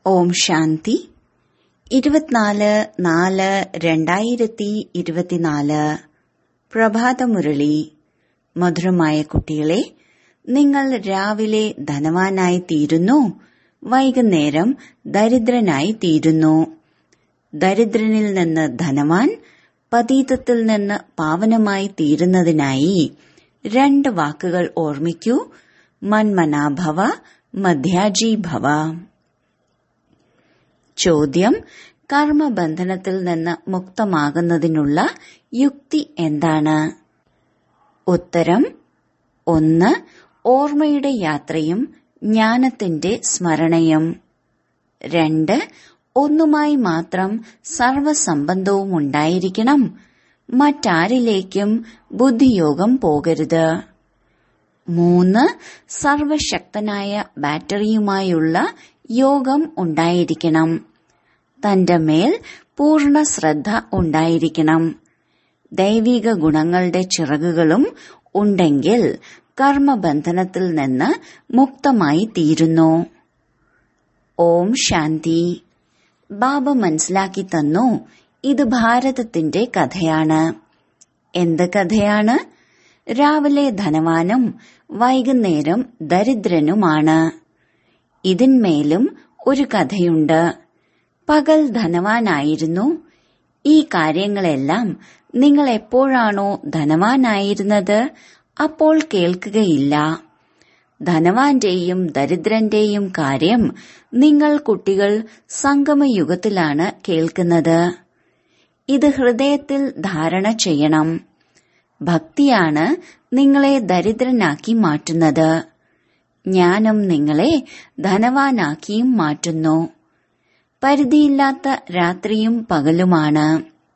ഓം ശാന്തി ഇരുപത്തിനാല് നാല് രണ്ടായിരത്തി ഇരുപത്തിനാല് പ്രഭാതമുരളി മധുരമായ കുട്ടികളെ നിങ്ങൾ രാവിലെ ധനവാനായി തീരുന്നു വൈകുന്നേരം ദരിദ്രനായി തീരുന്നു ദരിദ്രനിൽ നിന്ന് ധനവാൻ പതീതത്തിൽ നിന്ന് പാവനമായി തീരുന്നതിനായി രണ്ട് വാക്കുകൾ ഓർമ്മിക്കൂ മന്മനാഭവ മധ്യാജി ഭവ ചോദ്യം കർമ്മബന്ധനത്തിൽ നിന്ന് മുക്തമാകുന്നതിനുള്ള യുക്തി എന്താണ് ഉത്തരം ഒന്ന് ഓർമ്മയുടെ യാത്രയും ജ്ഞാനത്തിന്റെ സ്മരണയും രണ്ട് ഒന്നുമായി മാത്രം സർവസംബന്ധവും ഉണ്ടായിരിക്കണം മറ്റാരിലേക്കും ബുദ്ധിയോഗം പോകരുത് മൂന്ന് സർവശക്തനായ ബാറ്ററിയുമായുള്ള യോഗം ഉണ്ടായിരിക്കണം തന്റെ മേൽ പൂർണ്ണ ശ്രദ്ധ ഉണ്ടായിരിക്കണം ദൈവിക ഗുണങ്ങളുടെ ചിറകുകളും ഉണ്ടെങ്കിൽ കർമ്മബന്ധനത്തിൽ നിന്ന് മുക്തമായി തീരുന്നു ഓം ശാന്തി ബാബ മനസ്സിലാക്കി തന്നു ഇത് ഭാരതത്തിന്റെ കഥയാണ് എന്ത് കഥയാണ് രാവിലെ ധനവാനും വൈകുന്നേരം ദരിദ്രനുമാണ് ഇതിന്മേലും ഒരു കഥയുണ്ട് പകൽ ധനവാനായിരുന്നു ഈ കാര്യങ്ങളെല്ലാം നിങ്ങൾ എപ്പോഴാണോ ധനവാനായിരുന്നത് അപ്പോൾ കേൾക്കുകയില്ല ധനവാന്റെയും ദരിദ്രന്റെയും കാര്യം നിങ്ങൾ കുട്ടികൾ സംഗമയുഗത്തിലാണ് കേൾക്കുന്നത് ഇത് ഹൃദയത്തിൽ ധാരണ ചെയ്യണം ഭക്തിയാണ് നിങ്ങളെ ദരിദ്രനാക്കി മാറ്റുന്നത് ജ്ഞാനം നിങ്ങളെ ധനവാനാക്കിയും മാറ്റുന്നു പരിധിയില്ലാത്ത രാത്രിയും പകലുമാണ്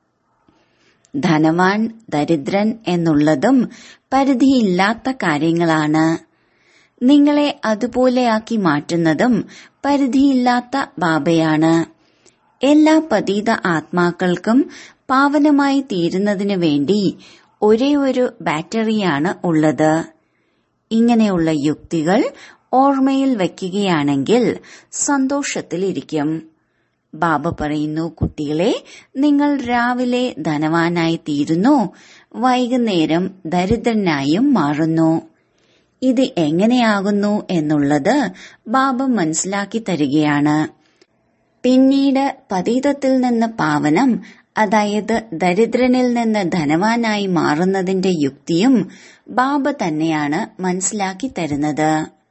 ധനവാൻ ദരിദ്രൻ എന്നുള്ളതും പരിധിയില്ലാത്ത കാര്യങ്ങളാണ് നിങ്ങളെ അതുപോലെയാക്കി മാറ്റുന്നതും പരിധിയില്ലാത്ത ബാബയാണ് എല്ലാ പതീത ആത്മാക്കൾക്കും പാവനമായി തീരുന്നതിനു വേണ്ടി ഒരേ ഒരു ബാറ്ററിയാണ് ഉള്ളത് ഇങ്ങനെയുള്ള യുക്തികൾ ഓർമ്മയിൽ വയ്ക്കുകയാണെങ്കിൽ സന്തോഷത്തിലിരിക്കും ബാബ പറയുന്നു കുട്ടികളെ നിങ്ങൾ രാവിലെ ധനവാനായി തീരുന്നു വൈകുന്നേരം ദരിദ്രനായും മാറുന്നു ഇത് എങ്ങനെയാകുന്നു എന്നുള്ളത് ബാബ മനസ്സിലാക്കി തരികയാണ് പിന്നീട് പതീതത്തിൽ നിന്ന് പാവനം അതായത് ദരിദ്രനിൽ നിന്ന് ധനവാനായി മാറുന്നതിന്റെ യുക്തിയും ബാബ തന്നെയാണ് മനസ്സിലാക്കി തരുന്നത്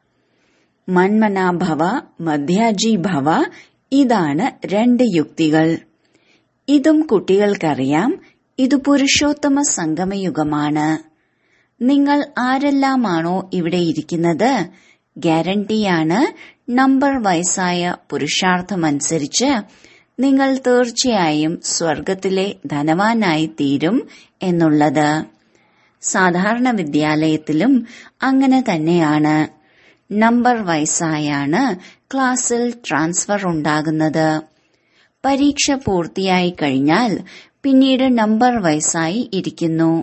മന്മനാഭവ മധ്യാജി ഭവ ഇതാണ് രണ്ട് യുക്തികൾ ഇതും കുട്ടികൾക്കറിയാം ഇത് പുരുഷോത്തമ സംഗമയുഗമാണ് നിങ്ങൾ ആരെല്ലാമാണോ ഇവിടെ ഇരിക്കുന്നത് ഗ്യാരണ്ടിയാണ് നമ്പർ വയസ്സായ പുരുഷാർത്ഥമനുസരിച്ച് നിങ്ങൾ തീർച്ചയായും സ്വർഗത്തിലെ ധനവാനായി തീരും എന്നുള്ളത് സാധാരണ വിദ്യാലയത്തിലും അങ്ങനെ തന്നെയാണ് നമ്പർ വയസ്സായാണ് ക്ലാസ്സിൽ ട്രാൻസ്ഫർ ഉണ്ടാകുന്നത് പരീക്ഷ പൂർത്തിയായി കഴിഞ്ഞാൽ പിന്നീട് നമ്പർ വയസ്സായി ഇരിക്കുന്നു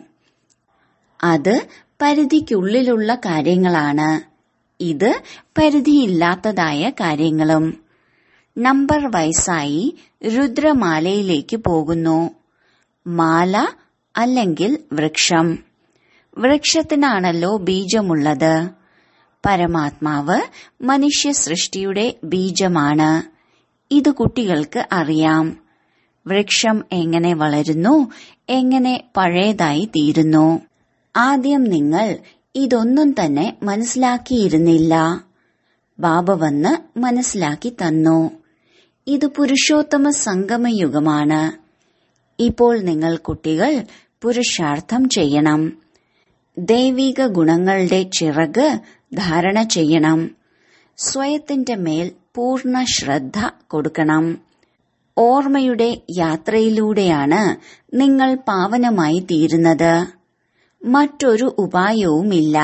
അത് പരിധിക്കുള്ളിലുള്ള കാര്യങ്ങളാണ് ഇത് പരിധിയില്ലാത്തതായ കാര്യങ്ങളും നമ്പർ വയസ്സായി രുദ്രമാലയിലേക്ക് പോകുന്നു മാല അല്ലെങ്കിൽ വൃക്ഷം വൃക്ഷത്തിനാണല്ലോ ബീജമുള്ളത് പരമാത്മാവ് മനുഷ്യ സൃഷ്ടിയുടെ ബീജമാണ് ഇത് കുട്ടികൾക്ക് അറിയാം വൃക്ഷം എങ്ങനെ വളരുന്നു എങ്ങനെ പഴയതായി തീരുന്നു ആദ്യം നിങ്ങൾ ഇതൊന്നും തന്നെ മനസ്സിലാക്കിയിരുന്നില്ല ബാബ വന്ന് മനസ്സിലാക്കി തന്നു ഇത് പുരുഷോത്തമ സംഗമയുഗമാണ് ഇപ്പോൾ നിങ്ങൾ കുട്ടികൾ പുരുഷാർത്ഥം ചെയ്യണം ദൈവിക ഗുണങ്ങളുടെ ചിറക് ധാരണ ചെയ്യണം സ്വയത്തിന്റെ മേൽ പൂർണ്ണ ശ്രദ്ധ കൊടുക്കണം ഓർമ്മയുടെ യാത്രയിലൂടെയാണ് നിങ്ങൾ പാവനമായി തീരുന്നത് മറ്റൊരു ഉപായവുമില്ല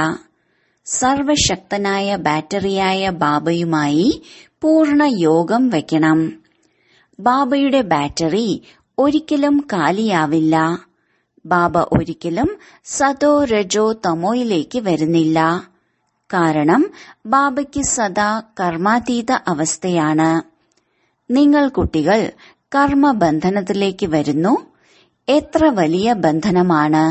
സർവശക്തനായ ബാറ്ററിയായ ബാബയുമായി പൂർണ്ണ യോഗം വയ്ക്കണം ബാബയുടെ ബാറ്ററി ഒരിക്കലും കാലിയാവില്ല ബാബ ഒരിക്കലും സതോ രജോ തമോയിലേക്ക് വരുന്നില്ല കാരണം ബാബയ്ക്ക് സദാ കർമാതീത അവസ്ഥയാണ് നിങ്ങൾ കുട്ടികൾ കർമ്മബന്ധനത്തിലേക്ക് വരുന്നു എത്ര വലിയ ബന്ധനമാണ്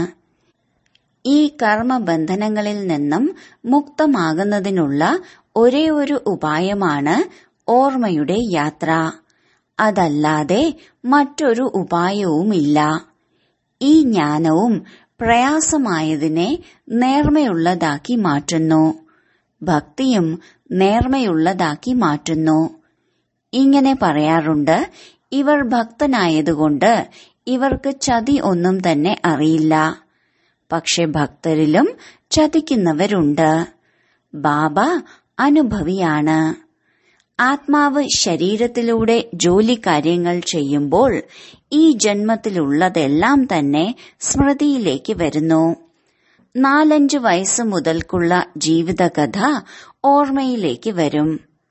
ഈ കർമ്മബന്ധനങ്ങളിൽ നിന്നും മുക്തമാകുന്നതിനുള്ള ഒരേ ഒരു ഉപായമാണ് ഓർമ്മയുടെ യാത്ര അതല്ലാതെ മറ്റൊരു ഉപായവുമില്ല ഈ ജ്ഞാനവും പ്രയാസമായതിനെ നേർമയുള്ളതാക്കി മാറ്റുന്നു ഭക്തിയും നേർമയുള്ളതാക്കി മാറ്റുന്നു ഇങ്ങനെ പറയാറുണ്ട് ഇവർ ഭക്തനായതുകൊണ്ട് ഇവർക്ക് ചതി ഒന്നും തന്നെ അറിയില്ല പക്ഷെ ഭക്തരിലും ചതിക്കുന്നവരുണ്ട് ബാബ അനുഭവിയാണ് ആത്മാവ് ശരീരത്തിലൂടെ ജോലി കാര്യങ്ങൾ ചെയ്യുമ്പോൾ ഈ ജന്മത്തിലുള്ളതെല്ലാം തന്നെ സ്മൃതിയിലേക്ക് വരുന്നു നാലഞ്ച് വയസ്സ് മുതൽക്കുള്ള ജീവിതകഥ ഓർമ്മയിലേക്ക് വരും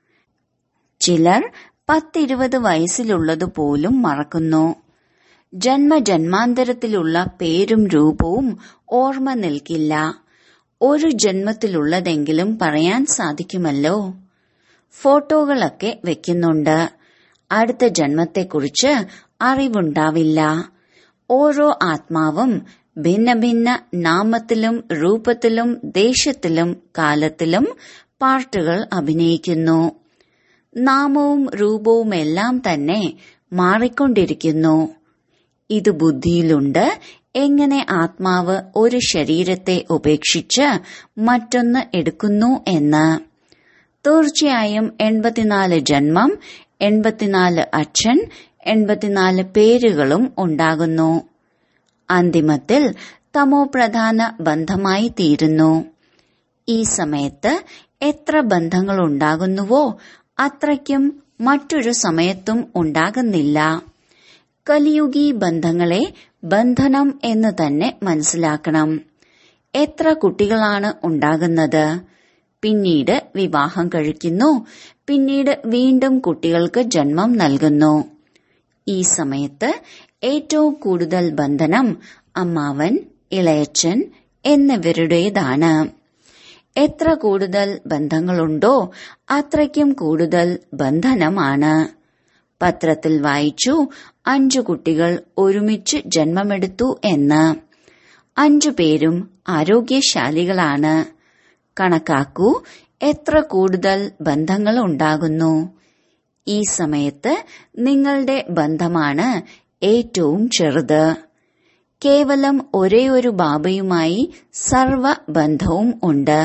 ചിലർ പത്തിരുപത് വയസ്സിലുള്ളതുപോലും മറക്കുന്നു ജന്മജന്മാന്തരത്തിലുള്ള പേരും രൂപവും ഓർമ്മ നിൽക്കില്ല ഒരു ജന്മത്തിലുള്ളതെങ്കിലും പറയാൻ സാധിക്കുമല്ലോ ഫോട്ടോകളൊക്കെ വെക്കുന്നുണ്ട് അടുത്ത ജന്മത്തെക്കുറിച്ച് അറിവുണ്ടാവില്ല ഓരോ ആത്മാവും ഭിന്ന ഭിന്ന നാമത്തിലും രൂപത്തിലും ദേശത്തിലും കാലത്തിലും പാർട്ടുകൾ അഭിനയിക്കുന്നു നാമവും രൂപവുമെല്ലാം തന്നെ മാറിക്കൊണ്ടിരിക്കുന്നു ഇത് ബുദ്ധിയിലുണ്ട് എങ്ങനെ ആത്മാവ് ഒരു ശരീരത്തെ ഉപേക്ഷിച്ച് മറ്റൊന്ന് എടുക്കുന്നു എന്ന് തീർച്ചയായും എൺപത്തിനാല് ജന്മം എൺപത്തിനാല് അച്ഛൻ എൺപത്തിനാല് പേരുകളും ഉണ്ടാകുന്നു അന്തിമത്തിൽ തമോ പ്രധാന ബന്ധമായി തീരുന്നു ഈ സമയത്ത് എത്ര ബന്ധങ്ങൾ ഉണ്ടാകുന്നുവോ അത്രയ്ക്കും മറ്റൊരു സമയത്തും ഉണ്ടാകുന്നില്ല കലിയുഗി ബന്ധങ്ങളെ ബന്ധനം എന്ന് തന്നെ മനസ്സിലാക്കണം എത്ര കുട്ടികളാണ് ഉണ്ടാകുന്നത് പിന്നീട് വിവാഹം കഴിക്കുന്നു പിന്നീട് വീണ്ടും കുട്ടികൾക്ക് ജന്മം നൽകുന്നു ഈ സമയത്ത് ഏറ്റവും കൂടുതൽ ബന്ധനം അമ്മാവൻ ഇളയച്ചൻ എന്നിവരുടേതാണ് എത്ര കൂടുതൽ ബന്ധങ്ങളുണ്ടോ അത്രയ്ക്കും കൂടുതൽ ബന്ധനമാണ് പത്രത്തിൽ വായിച്ചു അഞ്ചു കുട്ടികൾ ഒരുമിച്ച് ജന്മമെടുത്തു എന്ന് അഞ്ചു പേരും ആരോഗ്യശാലികളാണ് കണക്കാക്കൂ എത്ര കൂടുതൽ ബന്ധങ്ങൾ ഉണ്ടാകുന്നു ഈ സമയത്ത് നിങ്ങളുടെ ബന്ധമാണ് ഏറ്റവും ചെറുത് കേവലം ഒരേ ഒരു ബാബയുമായി സർവ ബന്ധവും ഉണ്ട്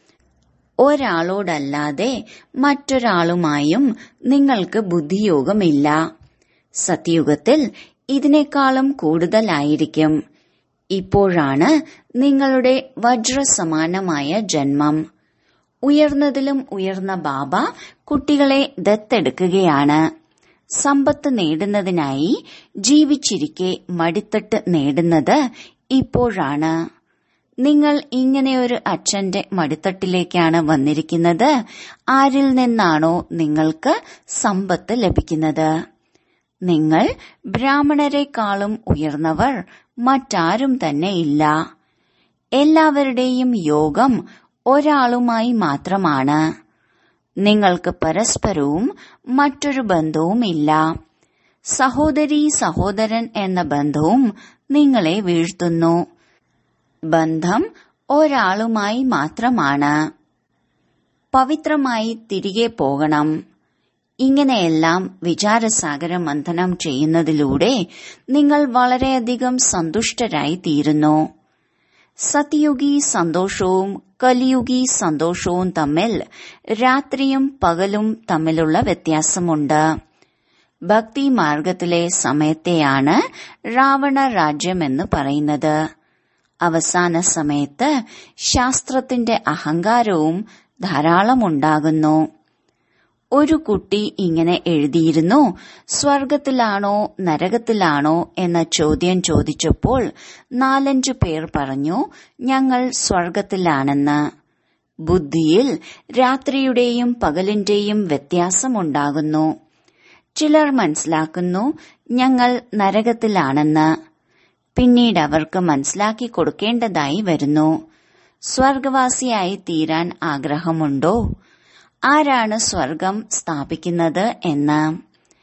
ഒരാളോടല്ലാതെ മറ്റൊരാളുമായും നിങ്ങൾക്ക് ബുദ്ധിയോഗമില്ല സത്യുഗത്തിൽ ഇതിനേക്കാളും കൂടുതലായിരിക്കും ഇപ്പോഴാണ് നിങ്ങളുടെ വജ്രസമാനമായ ജന്മം ഉയർന്നതിലും ഉയർന്ന ബാബ കുട്ടികളെ ദത്തെടുക്കുകയാണ് സമ്പത്ത് നേടുന്നതിനായി ജീവിച്ചിരിക്കെ മടിത്തട്ട് നേടുന്നത് ഇപ്പോഴാണ് നിങ്ങൾ ഇങ്ങനെയൊരു അച്ഛന്റെ മടിത്തട്ടിലേക്കാണ് വന്നിരിക്കുന്നത് ആരിൽ നിന്നാണോ നിങ്ങൾക്ക് സമ്പത്ത് ലഭിക്കുന്നത് നിങ്ങൾ ബ്രാഹ്മണരെക്കാളും ഉയർന്നവർ മറ്റാരും തന്നെ ഇല്ല എല്ലാവരുടെയും യോഗം ഒരാളുമായി മാത്രമാണ് നിങ്ങൾക്ക് പരസ്പരവും മറ്റൊരു ബന്ധവും ഇല്ല സഹോദരി സഹോദരൻ എന്ന ബന്ധവും നിങ്ങളെ വീഴ്ത്തുന്നു ബന്ധം ഒരാളുമായി മാത്രമാണ് പവിത്രമായി തിരികെ പോകണം ഇങ്ങനെയെല്ലാം വിചാരസാഗര മന്ഥനം ചെയ്യുന്നതിലൂടെ നിങ്ങൾ വളരെയധികം സന്തുഷ്ടരായി തീരുന്നു സത്യുഗി സന്തോഷവും കലിയുഗി സന്തോഷവും തമ്മിൽ രാത്രിയും പകലും തമ്മിലുള്ള വ്യത്യാസമുണ്ട് ഭക്തി മാർഗത്തിലെ സമയത്തെയാണ് രാവണ രാജ്യം എന്ന് പറയുന്നത് അവസാന സമയത്ത് ശാസ്ത്രത്തിന്റെ അഹങ്കാരവും ധാരാളം ഉണ്ടാകുന്നു ഒരു കുട്ടി ഇങ്ങനെ എഴുതിയിരുന്നു സ്വർഗത്തിലാണോ നരകത്തിലാണോ എന്ന ചോദ്യം ചോദിച്ചപ്പോൾ നാലഞ്ചു പേർ പറഞ്ഞു ഞങ്ങൾ സ്വർഗത്തിലാണെന്ന് ബുദ്ധിയിൽ രാത്രിയുടെയും പകലിന്റെയും വ്യത്യാസമുണ്ടാകുന്നു ചിലർ മനസ്സിലാക്കുന്നു ഞങ്ങൾ നരകത്തിലാണെന്ന് പിന്നീട് അവർക്ക് മനസ്സിലാക്കി കൊടുക്കേണ്ടതായി വരുന്നു സ്വർഗവാസിയായി തീരാൻ ആഗ്രഹമുണ്ടോ ആരാണ് സ്വർഗം സ്ഥാപിക്കുന്നത് എന്ന്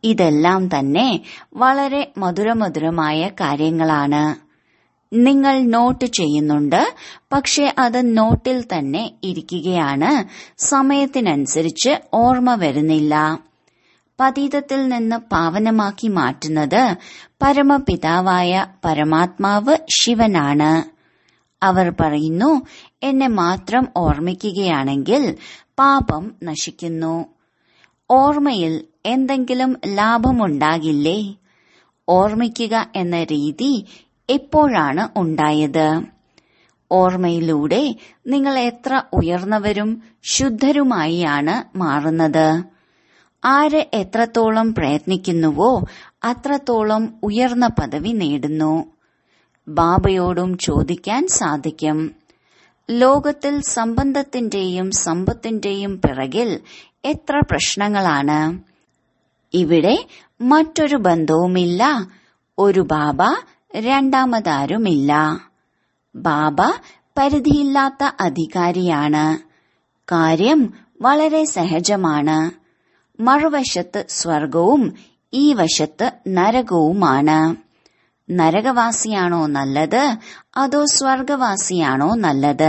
ഇതെല്ലാം തന്നെ വളരെ മധുരമധുരമായ കാര്യങ്ങളാണ് നിങ്ങൾ നോട്ട് ചെയ്യുന്നുണ്ട് പക്ഷെ അത് നോട്ടിൽ തന്നെ ഇരിക്കുകയാണ് സമയത്തിനനുസരിച്ച് ഓർമ്മ വരുന്നില്ല പതീതത്തിൽ നിന്ന് പാവനമാക്കി മാറ്റുന്നത് പരമപിതാവായ പരമാത്മാവ് ശിവനാണ് അവർ പറയുന്നു എന്നെ മാത്രം ഓർമ്മിക്കുകയാണെങ്കിൽ പാപം നശിക്കുന്നു ഓർമ്മയിൽ എന്തെങ്കിലും ലാഭമുണ്ടാകില്ലേ ഓർമ്മിക്കുക എന്ന രീതി എപ്പോഴാണ് ഉണ്ടായത് ഓർമ്മയിലൂടെ നിങ്ങൾ എത്ര ഉയർന്നവരും ശുദ്ധരുമായിയാണ് മാറുന്നത് ആര് എത്രത്തോളം പ്രയത്നിക്കുന്നുവോ അത്രത്തോളം ഉയർന്ന പദവി നേടുന്നു ബാബയോടും ചോദിക്കാൻ സാധിക്കും ലോകത്തിൽ സംബന്ധത്തിന്റെയും സമ്പത്തിന്റെയും പിറകിൽ എത്ര പ്രശ്നങ്ങളാണ് ഇവിടെ മറ്റൊരു ബന്ധവുമില്ല ഒരു ബാബ രണ്ടാമതാരുമില്ല ബാബ പരിധിയില്ലാത്ത അധികാരിയാണ് കാര്യം വളരെ സഹജമാണ് മറുവശത്ത് സ്വർഗവും ഈ വശത്ത് നരകവുമാണ് നരകവാസിയാണോ നല്ലത് അതോ സ്വർഗവാസിയാണോ നല്ലത്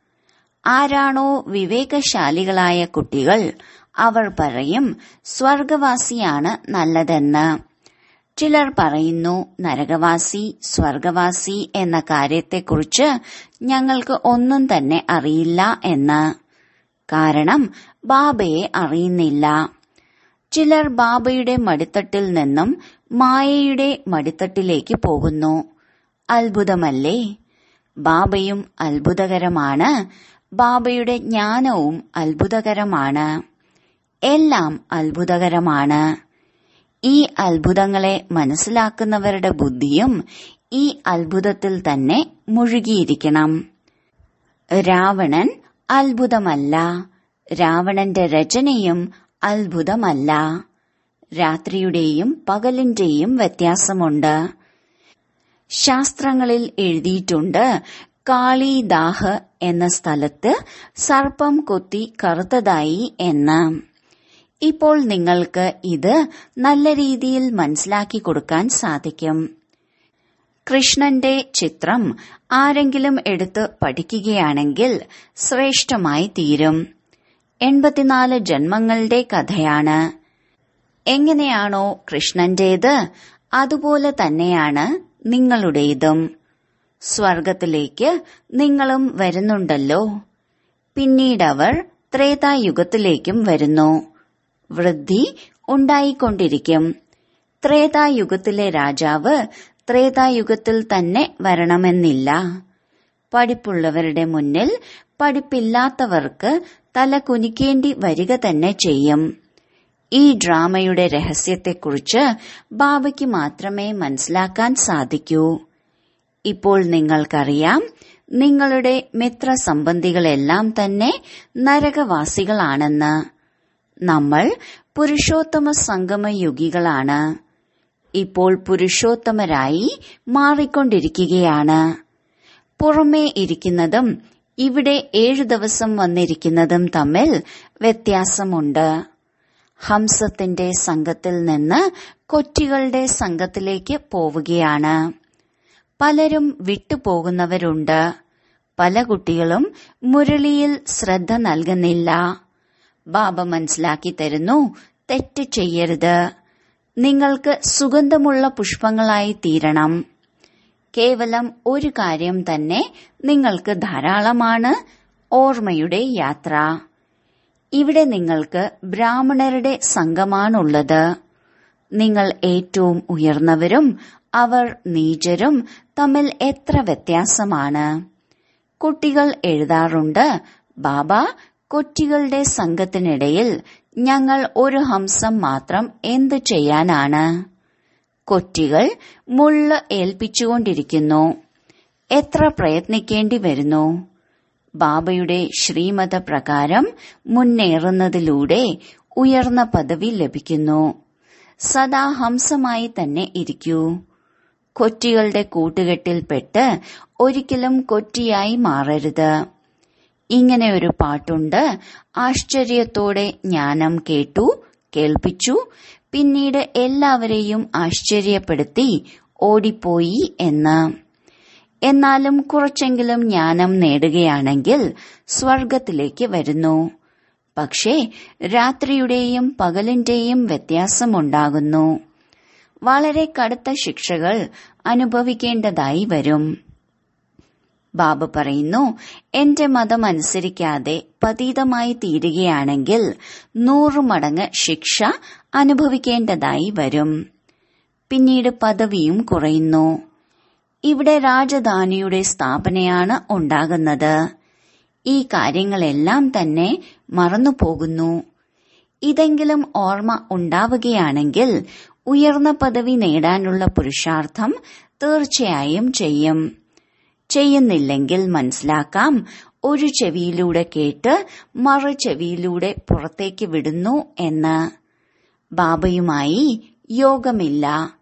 ആരാണോ വിവേകശാലികളായ കുട്ടികൾ അവർ പറയും സ്വർഗവാസിയാണ് നല്ലതെന്ന് ചിലർ പറയുന്നു നരകവാസി സ്വർഗവാസി എന്ന കാര്യത്തെക്കുറിച്ച് ഞങ്ങൾക്ക് ഒന്നും തന്നെ അറിയില്ല എന്ന് കാരണം ബാബയെ അറിയുന്നില്ല ചിലർ ബാബയുടെ മടിത്തട്ടിൽ നിന്നും മായയുടെ മടിത്തട്ടിലേക്ക് പോകുന്നു അത്ഭുതമല്ലേ ബാബയും അത്ഭുതകരമാണ് ബാബയുടെ ജ്ഞാനവും അത്ഭുതകരമാണ് എല്ലാം അത്ഭുതകരമാണ് ഈ അത്ഭുതങ്ങളെ മനസ്സിലാക്കുന്നവരുടെ ബുദ്ധിയും ഈ അത്ഭുതത്തിൽ തന്നെ മുഴുകിയിരിക്കണം രാവണൻ അത്ഭുതമല്ല രാവണന്റെ രചനയും അത്ഭുതമല്ല രാത്രിയുടെയും പകലിന്റെയും വ്യത്യാസമുണ്ട് ശാസ്ത്രങ്ങളിൽ എഴുതിയിട്ടുണ്ട് കാളിദാഹ് എന്ന സ്ഥലത്ത് സർപ്പം കൊത്തി കറുത്തതായി എന്ന് ഇപ്പോൾ നിങ്ങൾക്ക് ഇത് നല്ല രീതിയിൽ മനസ്സിലാക്കി കൊടുക്കാൻ സാധിക്കും കൃഷ്ണന്റെ ചിത്രം ആരെങ്കിലും എടുത്ത് പഠിക്കുകയാണെങ്കിൽ ശ്രേഷ്ഠമായി തീരും എൺപത്തിനാല് ജന്മങ്ങളുടെ കഥയാണ് എങ്ങനെയാണോ കൃഷ്ണന്റേത് അതുപോലെ തന്നെയാണ് നിങ്ങളുടേതും സ്വർഗത്തിലേക്ക് നിങ്ങളും വരുന്നുണ്ടല്ലോ പിന്നീടവർ ത്രേതായുഗത്തിലേക്കും വരുന്നു വൃദ്ധി ഉണ്ടായിക്കൊണ്ടിരിക്കും ത്രേതായുഗത്തിലെ രാജാവ് ത്രേതായുഗത്തിൽ തന്നെ വരണമെന്നില്ല പഠിപ്പുള്ളവരുടെ മുന്നിൽ പഠിപ്പില്ലാത്തവർക്ക് തല കുനിക്കേണ്ടി വരിക തന്നെ ചെയ്യും ഈ ഡ്രാമയുടെ രഹസ്യത്തെക്കുറിച്ച് ബാബയ്ക്ക് മാത്രമേ മനസ്സിലാക്കാൻ സാധിക്കൂ ഇപ്പോൾ നിങ്ങൾക്കറിയാം നിങ്ങളുടെ മിത്രസംബന്ധികളെല്ലാം തന്നെ നരകവാസികളാണെന്ന് നമ്മൾ പുരുഷോത്തമ സംഗമയുഗികളാണ് ഇപ്പോൾ പുരുഷോത്തമരായി മാറിക്കൊണ്ടിരിക്കുകയാണ് പുറമേ ഇരിക്കുന്നതും ഇവിടെ ഏഴു ദിവസം വന്നിരിക്കുന്നതും തമ്മിൽ വ്യത്യാസമുണ്ട് ഹംസത്തിന്റെ സംഘത്തിൽ നിന്ന് കൊറ്റികളുടെ സംഘത്തിലേക്ക് പോവുകയാണ് പലരും വിട്ടുപോകുന്നവരുണ്ട് പല കുട്ടികളും മുരളിയിൽ ശ്രദ്ധ നൽകുന്നില്ല ബാബ മനസ്സിലാക്കി തരുന്നു തെറ്റ് ചെയ്യരുത് നിങ്ങൾക്ക് സുഗന്ധമുള്ള പുഷ്പങ്ങളായി തീരണം കേവലം ഒരു കാര്യം തന്നെ നിങ്ങൾക്ക് ധാരാളമാണ് ഓർമ്മയുടെ യാത്ര ഇവിടെ നിങ്ങൾക്ക് ബ്രാഹ്മണരുടെ സംഘമാണുള്ളത് നിങ്ങൾ ഏറ്റവും ഉയർന്നവരും അവർ നീചരും തമ്മിൽ എത്ര വ്യത്യാസമാണ് കുട്ടികൾ എഴുതാറുണ്ട് ബാബ കൊറ്റികളുടെ സംഘത്തിനിടയിൽ ഞങ്ങൾ ഒരു ഹംസം മാത്രം എന്തു ചെയ്യാനാണ് കൊറ്റികൾ മുള്ള് ഏൽപ്പിച്ചുകൊണ്ടിരിക്കുന്നു എത്ര പ്രയത്നിക്കേണ്ടി വരുന്നു ബാബയുടെ ശ്രീമത പ്രകാരം മുന്നേറുന്നതിലൂടെ ഉയർന്ന പദവി ലഭിക്കുന്നു സദാ ഹംസമായി തന്നെ ഇരിക്കൂ കൊറ്റികളുടെ കൂട്ടുകെട്ടിൽപ്പെട്ട് ഒരിക്കലും കൊറ്റിയായി മാറരുത് ഇങ്ങനെ ഒരു പാട്ടുണ്ട് ആശ്ചര്യത്തോടെ ജ്ഞാനം കേട്ടു കേൾപ്പിച്ചു പിന്നീട് എല്ലാവരെയും ആശ്ചര്യപ്പെടുത്തി ഓടിപ്പോയി എന്ന് എന്നാലും കുറച്ചെങ്കിലും ജ്ഞാനം നേടുകയാണെങ്കിൽ സ്വർഗത്തിലേക്ക് വരുന്നു പക്ഷേ രാത്രിയുടെയും പകലിന്റെയും വ്യത്യാസമുണ്ടാകുന്നു വളരെ കടുത്ത ശിക്ഷകൾ അനുഭവിക്കേണ്ടതായി വരും ബാബ പറയുന്നു എന്റെ മതം അനുസരിക്കാതെ പതീതമായി തീരുകയാണെങ്കിൽ നൂറു മടങ്ങ് ശിക്ഷ അനുഭവിക്കേണ്ടതായി വരും പിന്നീട് പദവിയും കുറയുന്നു ഇവിടെ രാജധാനിയുടെ സ്ഥാപനയാണ് ഉണ്ടാകുന്നത് ഈ കാര്യങ്ങളെല്ലാം തന്നെ മറന്നുപോകുന്നു ഇതെങ്കിലും ഓർമ്മ ഉണ്ടാവുകയാണെങ്കിൽ ഉയർന്ന പദവി നേടാനുള്ള പുരുഷാർത്ഥം തീർച്ചയായും ചെയ്യും ചെയ്യുന്നില്ലെങ്കിൽ മനസ്സിലാക്കാം ഒരു ചെവിയിലൂടെ കേട്ട് മറു ചെവിയിലൂടെ പുറത്തേക്ക് വിടുന്നു എന്ന് ബാബയുമായി യോഗമില്ല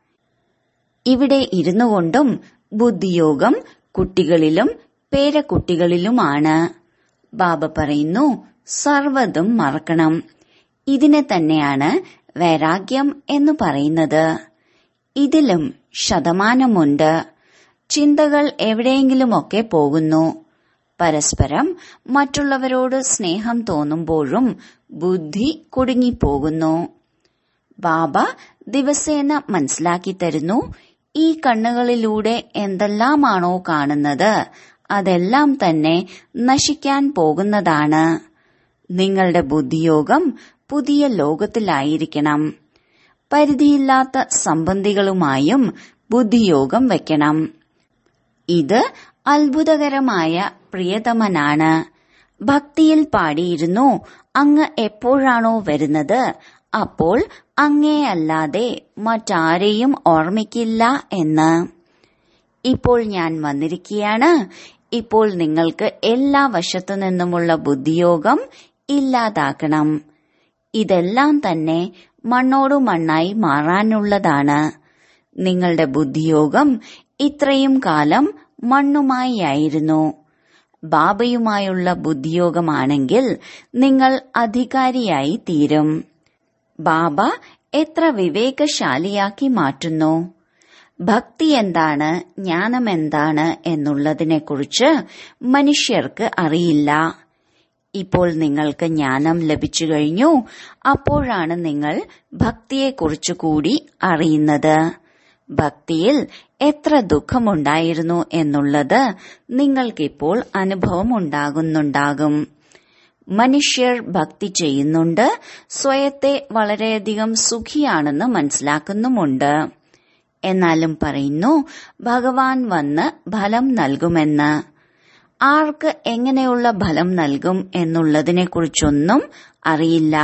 ഇവിടെ ഇരുന്നു കൊണ്ടും ബുദ്ധിയോഗം കുട്ടികളിലും പേരക്കുട്ടികളിലുമാണ് ബാബ പറയുന്നു സർവതും മറക്കണം ഇതിനെ തന്നെയാണ് വൈരാഗ്യം എന്ന് പറയുന്നത് ഇതിലും ശതമാനമുണ്ട് ചിന്തകൾ എവിടെയെങ്കിലുമൊക്കെ പോകുന്നു പരസ്പരം മറ്റുള്ളവരോട് സ്നേഹം തോന്നുമ്പോഴും ബുദ്ധി കുടുങ്ങിപ്പോകുന്നു ബാബ ദിവസേന മനസ്സിലാക്കി തരുന്നു ഈ കണ്ണുകളിലൂടെ എന്തെല്ലാമാണോ കാണുന്നത് അതെല്ലാം തന്നെ നശിക്കാൻ പോകുന്നതാണ് നിങ്ങളുടെ ബുദ്ധിയോഗം പുതിയ ലോകത്തിലായിരിക്കണം പരിധിയില്ലാത്ത സംബന്ധികളുമായും ബുദ്ധിയോഗം വെക്കണം ഇത് അത്ഭുതകരമായ പ്രിയതമനാണ് ഭക്തിയിൽ പാടിയിരുന്നു അങ്ങ് എപ്പോഴാണോ വരുന്നത് അപ്പോൾ അങ്ങേ അല്ലാതെ മറ്റാരെയും ഓർമ്മിക്കില്ല എന്ന് ഇപ്പോൾ ഞാൻ വന്നിരിക്കുകയാണ് ഇപ്പോൾ നിങ്ങൾക്ക് എല്ലാ വശത്തു നിന്നുമുള്ള ബുദ്ധിയോഗം ഇല്ലാതാക്കണം ഇതെല്ലാം തന്നെ മണ്ണോടു മണ്ണായി മാറാനുള്ളതാണ് നിങ്ങളുടെ ബുദ്ധിയോഗം ഇത്രയും കാലം മണ്ണുമായി ആയിരുന്നു ബാബയുമായുള്ള ബുദ്ധിയോഗമാണെങ്കിൽ നിങ്ങൾ അധികാരിയായി തീരും ബാബ എത്ര വിവേകശാലിയാക്കി മാറ്റുന്നു ഭക്തി എന്താണ് ജ്ഞാനം എന്താണ് എന്നുള്ളതിനെക്കുറിച്ച് മനുഷ്യർക്ക് അറിയില്ല ഇപ്പോൾ നിങ്ങൾക്ക് ജ്ഞാനം ലഭിച്ചു കഴിഞ്ഞു അപ്പോഴാണ് നിങ്ങൾ ഭക്തിയെക്കുറിച്ച് കൂടി അറിയുന്നത് ഭക്തിയിൽ എത്ര ദുഃഖമുണ്ടായിരുന്നു എന്നുള്ളത് നിങ്ങൾക്കിപ്പോൾ അനുഭവം ഉണ്ടാകുന്നുണ്ടാകും മനുഷ്യർ ഭക്തി ചെയ്യുന്നുണ്ട് സ്വയത്തെ വളരെയധികം സുഖിയാണെന്ന് മനസ്സിലാക്കുന്നുമുണ്ട് എന്നാലും പറയുന്നു ഭഗവാൻ വന്ന് ഫലം നൽകുമെന്ന് ആർക്ക് എങ്ങനെയുള്ള ഫലം നൽകും എന്നുള്ളതിനെക്കുറിച്ചൊന്നും അറിയില്ല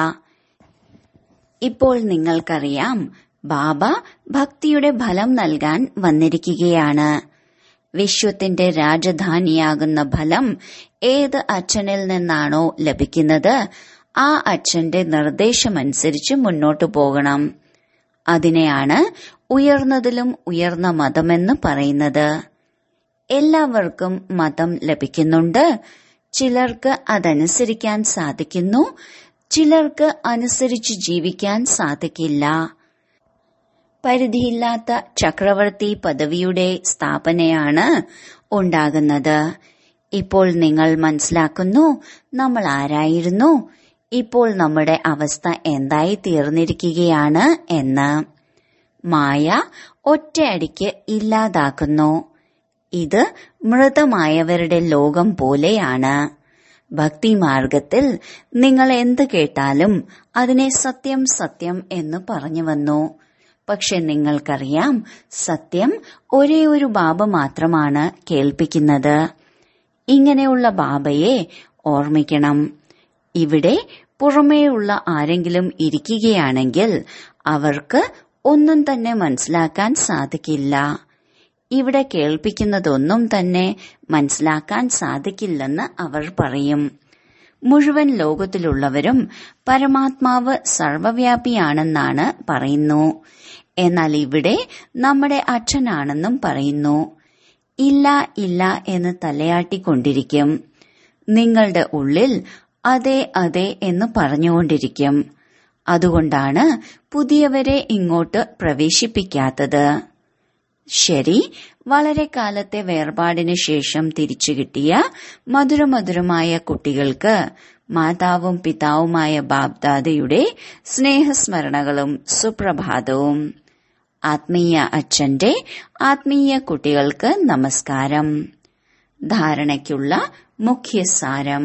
ഇപ്പോൾ നിങ്ങൾക്കറിയാം ബാബ ഭക്തിയുടെ ഫലം നൽകാൻ വന്നിരിക്കുകയാണ് വിശ്വത്തിന്റെ രാജധാനിയാകുന്ന ഫലം ഏത് അച്ഛനിൽ നിന്നാണോ ലഭിക്കുന്നത് ആ അച്ഛന്റെ നിർദ്ദേശമനുസരിച്ച് മുന്നോട്ടു പോകണം അതിനെയാണ് ഉയർന്നതിലും ഉയർന്ന മതമെന്ന് പറയുന്നത് എല്ലാവർക്കും മതം ലഭിക്കുന്നുണ്ട് ചിലർക്ക് അതനുസരിക്കാൻ സാധിക്കുന്നു ചിലർക്ക് അനുസരിച്ച് ജീവിക്കാൻ സാധിക്കില്ല പരിധിയില്ലാത്ത ചക്രവർത്തി പദവിയുടെ സ്ഥാപനയാണ് ഉണ്ടാകുന്നത് ഇപ്പോൾ നിങ്ങൾ മനസ്സിലാക്കുന്നു നമ്മൾ ആരായിരുന്നു ഇപ്പോൾ നമ്മുടെ അവസ്ഥ എന്തായി തീർന്നിരിക്കുകയാണ് എന്ന് മായ ഒറ്റയടിക്ക് ഇല്ലാതാക്കുന്നു ഇത് മൃതമായവരുടെ ലോകം പോലെയാണ് ഭക്തിമാർഗത്തിൽ നിങ്ങൾ എന്ത് കേട്ടാലും അതിനെ സത്യം സത്യം എന്ന് പറഞ്ഞു വന്നു പക്ഷെ നിങ്ങൾക്കറിയാം സത്യം ഒരേ ഒരു ബാബ മാത്രമാണ് കേൾപ്പിക്കുന്നത് ഇങ്ങനെയുള്ള ബാബയെ ഓർമ്മിക്കണം ഇവിടെ പുറമേയുള്ള ആരെങ്കിലും ഇരിക്കുകയാണെങ്കിൽ അവർക്ക് ഒന്നും തന്നെ മനസ്സിലാക്കാൻ സാധിക്കില്ല ഇവിടെ കേൾപ്പിക്കുന്നതൊന്നും തന്നെ മനസ്സിലാക്കാൻ സാധിക്കില്ലെന്ന് അവർ പറയും മുഴുവൻ ലോകത്തിലുള്ളവരും പരമാത്മാവ് സർവവ്യാപിയാണെന്നാണ് പറയുന്നു എന്നാൽ ഇവിടെ നമ്മുടെ അച്ഛനാണെന്നും പറയുന്നു ഇല്ല ഇല്ല എന്ന് തലയാട്ടിക്കൊണ്ടിരിക്കും നിങ്ങളുടെ ഉള്ളിൽ അതെ അതെ എന്ന് പറഞ്ഞുകൊണ്ടിരിക്കും അതുകൊണ്ടാണ് പുതിയവരെ ഇങ്ങോട്ട് പ്രവേശിപ്പിക്കാത്തത് ശരി വളരെ കാലത്തെ വേർപാടിനു ശേഷം തിരിച്ചു കിട്ടിയ മധുരമധുരമായ കുട്ടികൾക്ക് മാതാവും പിതാവുമായ ബാബ്ദാദയുടെ സ്നേഹസ്മരണകളും സുപ്രഭാതവും ആത്മീയ അച്ഛന്റെ ആത്മീയ കുട്ടികൾക്ക് നമസ്കാരം ധാരണയ്ക്കുള്ള മുഖ്യസാരം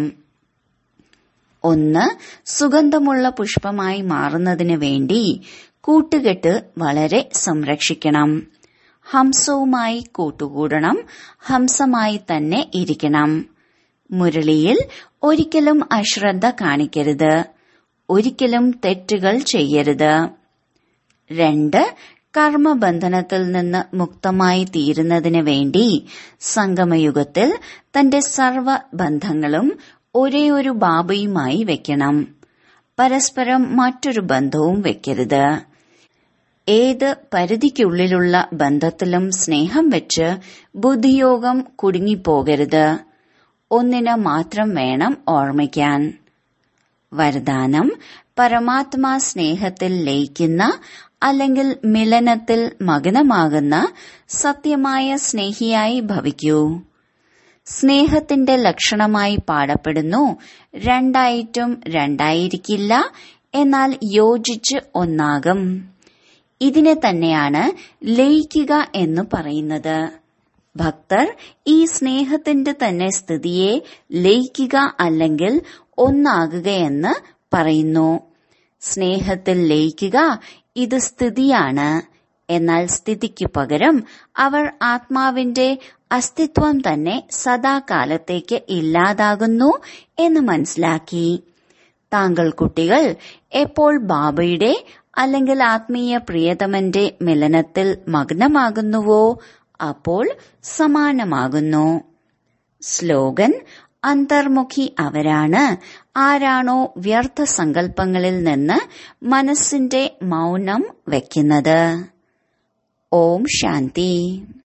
ഒന്ന് സുഗന്ധമുള്ള പുഷ്പമായി മാറുന്നതിന് വേണ്ടി കൂട്ടുകെട്ട് വളരെ സംരക്ഷിക്കണം ഹംസവുമായി കൂട്ടുകൂടണം ഹംസമായി തന്നെ ഇരിക്കണം മുരളിയിൽ ഒരിക്കലും അശ്രദ്ധ കാണിക്കരുത് ഒരിക്കലും തെറ്റുകൾ ചെയ്യരുത് രണ്ട് കർമ്മബന്ധനത്തിൽ നിന്ന് മുക്തമായി തീരുന്നതിന് വേണ്ടി സംഗമയുഗത്തിൽ തന്റെ സർവ ബന്ധങ്ങളും ഒരേ ഒരു ബാബയുമായി വെക്കണം പരസ്പരം മറ്റൊരു ബന്ധവും വെക്കരുത് ഏത് പരിധിക്കുള്ളിലുള്ള ബന്ധത്തിലും സ്നേഹം വെച്ച് ബുദ്ധിയോഗം കുടുങ്ങിപ്പോകരുത് ഒന്നിന് മാത്രം വേണം ഓർമ്മിക്കാൻ വരദാനം പരമാത്മാ സ്നേഹത്തിൽ ലയിക്കുന്ന അല്ലെങ്കിൽ മിലനത്തിൽ മഗ്നമാകുന്ന സത്യമായ സ്നേഹിയായി ഭവിക്കൂ സ്നേഹത്തിന്റെ ലക്ഷണമായി പാടപ്പെടുന്നു രണ്ടായിട്ടും രണ്ടായിരിക്കില്ല എന്നാൽ യോജിച്ച് ഒന്നാകും ഇതിനെ തന്നെയാണ് ലയിക്കുക എന്ന് പറയുന്നത് ഭക്തർ ഈ സ്നേഹത്തിന്റെ തന്നെ സ്ഥിതിയെ ലയിക്കുക അല്ലെങ്കിൽ ഒന്നാകുകയെന്ന് പറയുന്നു സ്നേഹത്തിൽ ലയിക്കുക ഇത് സ്ഥിതിയാണ് എന്നാൽ സ്ഥിതിക്കു പകരം അവർ ആത്മാവിന്റെ അസ്തിത്വം തന്നെ സദാകാലത്തേക്ക് ഇല്ലാതാകുന്നു എന്ന് മനസ്സിലാക്കി താങ്കൾ കുട്ടികൾ എപ്പോൾ ബാബയുടെ അല്ലെങ്കിൽ ആത്മീയ പ്രിയതമന്റെ മിലനത്തിൽ മഗ്നമാകുന്നുവോ അപ്പോൾ സമാനമാകുന്നു സ്ലോഗൻ അന്തർമുഖി അവരാണ് ആരാണോ വ്യർത്ഥ സങ്കല്പങ്ങളിൽ നിന്ന് മനസ്സിന്റെ മൗനം വയ്ക്കുന്നത് ഓം ശാന്തി